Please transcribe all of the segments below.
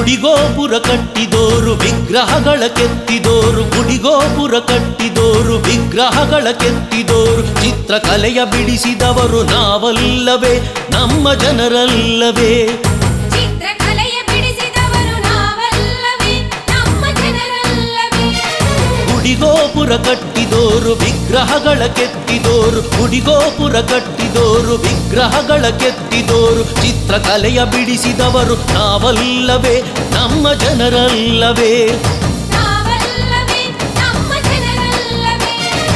ಗುಡಿಗೋಪುರ ಕಟ್ಟಿದೋರು ವಿಗ್ರಹಗಳ ಕೆತ್ತಿದೋರು ಗುಡಿಗೋಪುರ ಕಟ್ಟಿದೋರು ವಿಗ್ರಹಗಳ ಕೆತ್ತಿದೋರು ಚಿತ್ರಕಲೆಯ ಬಿಡಿಸಿದವರು ನಾವಲ್ಲವೇ ನಮ್ಮ ಜನರಲ್ಲವೇ ಚಿತ್ರಕಲೆಯ ಬಿಡಿಸಿದವರು ನಾವಲ್ಲವೇ ನಮ್ಮ ಜನರಲ್ಲವೇ ಗುಡಿಗೋಪುರ ಕಟ್ಟಿದೋರು ವಿಗ್ರಹಗಳ ಕೆತ್ತಿದೋರು ಗುಡಿಗೋಪುರ ಕಟ್ಟಿದೋರು ವಿಗ್ರಹಗಳ ಕೆತ್ತಿದೋರು ಚಿತ್ರಕಲೆಯ ಬಿಡಿಸಿದವರು ನಾವಲ್ಲವೇ ನಮ್ಮ ಜನರಲ್ಲವೇ ನಾವಲ್ಲವೇ ನಮ್ಮ ಜನರಲ್ಲವೇ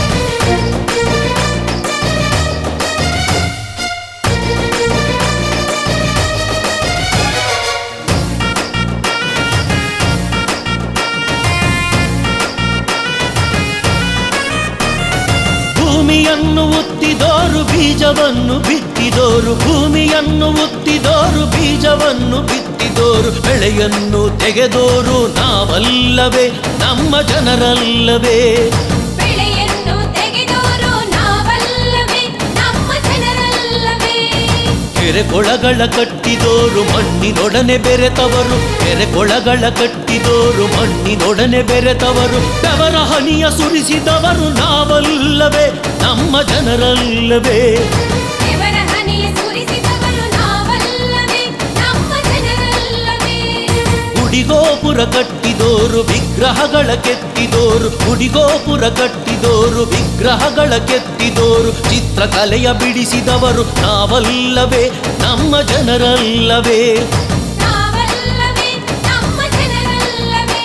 ಭೂಮಿಯನ್ನು ಉತ್ತಿದೋರು ಬೀಜವನ್ನು ಬಿತ್ತಿದೋರು ಭೂಮಿಯನ್ನು ಉತ್ತಿದೋರು ಬೀಜವನ್ನು ಬಿತ್ತಿದೋರು ಬೆಳೆಯನ್ನು ತೆಗೆದೋರು ನಾವಲ್ಲವೇ ನಮ್ಮ ಜನರಲ್ಲವೇ ಬೆಳೆಯನ್ನು ತೆಗೆದೋರು ನಾವಲ್ಲವೇ ನಮ್ಮ ಜನರಲ್ಲವೇ ಕೆರೆಕೊಳಗಳ ಕಟ್ಟಿದೋರು ಮಣ್ಣಿನೊಡನೆ ಬೆರೆತವರು ಕೆರೆಕೊಳಗಳ ಕಟ್ಟಿದೋರು ಮಣ್ಣಿನೊಡನೆ ಬೆರೆತವರು ಬೆವರ ಹನಿಯ ಸುರಿಸಿದವರು ನಾವಲ್ಲವೇ ನಮ್ಮ ಜನರಲ್ಲವೇ ದೇವರ ಹನಿಯ ಸುರಿಸಿದವರು ನಾವಲ್ಲವೇ ನಮ್ಮ ಜನರಲ್ಲವೇ ಗುಡಿಗೋಪುರ ಕಟ್ಟಿದೋರು ವಿಗ್ರಹಗಳ ಕೆತ್ತಿದೋರು ಗುಡಿಗೋಪುರ ಕಟ್ಟಿದೋರು ವಿಗ್ರಹಗಳ ಕೆತ್ತಿದೋರು ಚಿತ್ರಕಲೆಯ ಬಿಡಿಸಿದವರು ನಾವಲ್ಲವೇ ನಮ್ಮ ಜನರಲ್ಲವೇ ನಾವಲ್ಲವೇ ನಮ್ಮ ಜನರಲ್ಲವೇ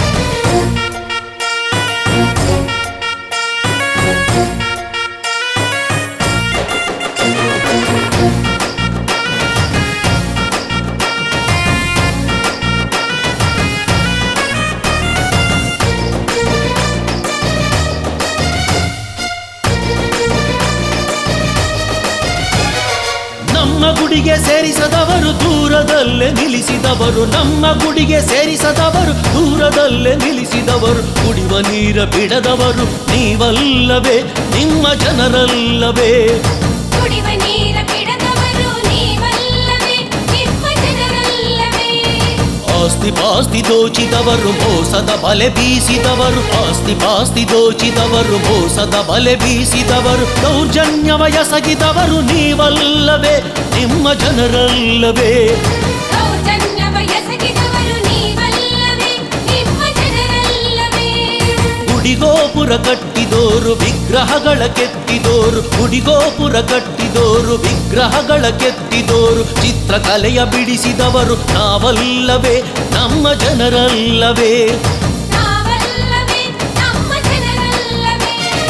ನಮ್ಮ ಗುಡಿಗೆ ಸೇರಿಸದವರು ದೂರದಲ್ಲೇ ನಿಲ್ಲಿಸಿದವರು ನಮ್ಮ ಗುಡಿಗೆ ಸೇರಿಸದವರು ದೂರದಲ್ಲೇ ನಿಲ್ಲಿಸಿದವರು ಕುಡಿಯುವ ನೀರ ಬಿಡದವರು ನೀವಲ್ಲವೇ ನಿಮ್ಮ ಜನರಲ್ಲವೇ ಕುಡಿವ ನೀರ ಬಿಡದವರು ನೀವಲ್ಲವೇ ನಿಮ್ಮ ಜನರಲ್ಲವೇ ಆಸ್ತಿ ಪಾಸ್ತಿ ದೋಚಿದವರು ಮೋಸದ ಬಲೆ ಬೀಸಿದವರು ಆಸ್ತಿ ಪಾಸ್ತಿ ದೋಚಿದವರು ಮೋಸದ ಬಲೆ ಬೀಸಿದವರು ದೌರ್ಜನ್ಯವ ಎಸಗಿದವರು ನೀವಲ್ಲವೇ ನಿಮ್ಮ ಜನರಲ್ಲವೇ ದೌರ್ಜನ್ಯವ ಎಸಗಿದವರು ನೀವಲ್ಲವೇ ನಿಮ್ಮ ಜನರಲ್ಲವೇ ಗುಡಿಗೋಪುರ ಕಟ್ಟಿದೋರು ವಿಗ್ರಹಗಳ ಕೆತ್ತಿದೋರು ಗುಡಿಗೋಪುರ ಕಟ್ಟಿದೋರು ವಿಗ್ರಹಗಳ ಕೆತ್ತಿದೋರು ಚಿತ್ರಕಲೆಯ ಬಿಡಿಸಿದವರು ನಾವಲ್ಲವೇ ನಮ್ಮ ಜನರಲ್ಲವೇ ನಾವಲ್ಲವೇ ನಮ್ಮ ಜನರಲ್ಲವೇ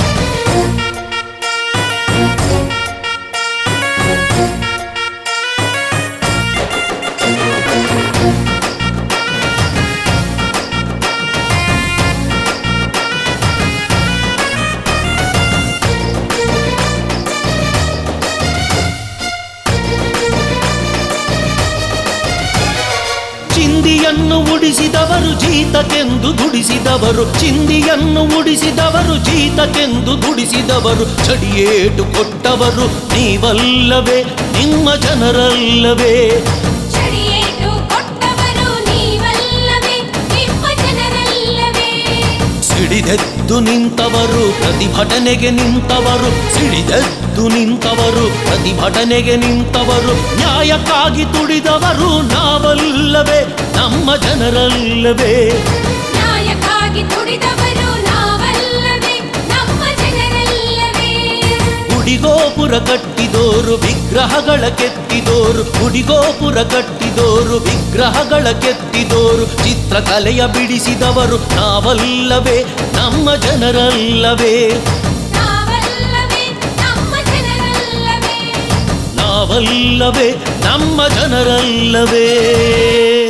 ಚಿಂದಿಯನ್ನು ಉಡಿಸಿದವರು ಜೀತಕ್ಕೆಂದು ದುಡಿಸಿದವರು ಚಿಂದಿಯನ್ನು ಉಡಿಸಿದವರು ಜೀತಕ್ಕೆಂದು ದುಡಿಸಿದವರು ಚಡಿಯೇಟು ಕೊಟ್ಟವರು ನೀವಲ್ಲವೇ ನಿಮ್ಮ ಜನರಲ್ಲವೇ ಚಡಿಯೇಟು ಕೊಟ್ಟವರು ನೀವಲ್ಲವೇ ನಿಮ್ಮ ಜನರಲ್ಲವೇ ಸಿಡಿದೆದ್ದು ನಿಂತವರು ಪ್ರತಿಭಟನೆಗೆ ನಿಂತವರು ಸಿಡಿದೆದ್ದು ನಿಂತವರು ಪ್ರತಿಭಟನೆಗೆ ನಿಂತವರು ನ್ಯಾಯಕ್ಕಾಗಿ ತುಡಿದವರು ನಾವಲ್ಲವೇ ನಮ್ಮ ಜನರಲ್ಲವೇ ನ್ಯಾಯಕ್ಕಾಗಿ ತುಡಿದವರು ನಾವಲ್ಲವೇ ನಮ್ಮ ಜನರಲ್ಲವೇ ಗುಡಿಗೋಪುರ ಕಟ್ಟಿದೋರು ವಿಗ್ರಹಗಳ ಕೆತ್ತಿದೋರು ಗುಡಿಗೋಪುರ ಕಟ್ಟಿದೋರು ವಿಗ್ರಹಗಳ ಕೆತ್ತಿದೋರು ಚಿತ್ರಕಲೆಯ ಬಿಡಿಸಿದವರು ನಾವಲ್ಲವೇ ನಮ್ಮ ಜನರಲ್ಲವೇ ನಾವಲ್ಲವೇ ನಮ್ಮ ಜನರಲ್ಲವೇ ನಾವಲ್ಲವೇ ನಮ್ಮ ಜನರಲ್ಲವೇ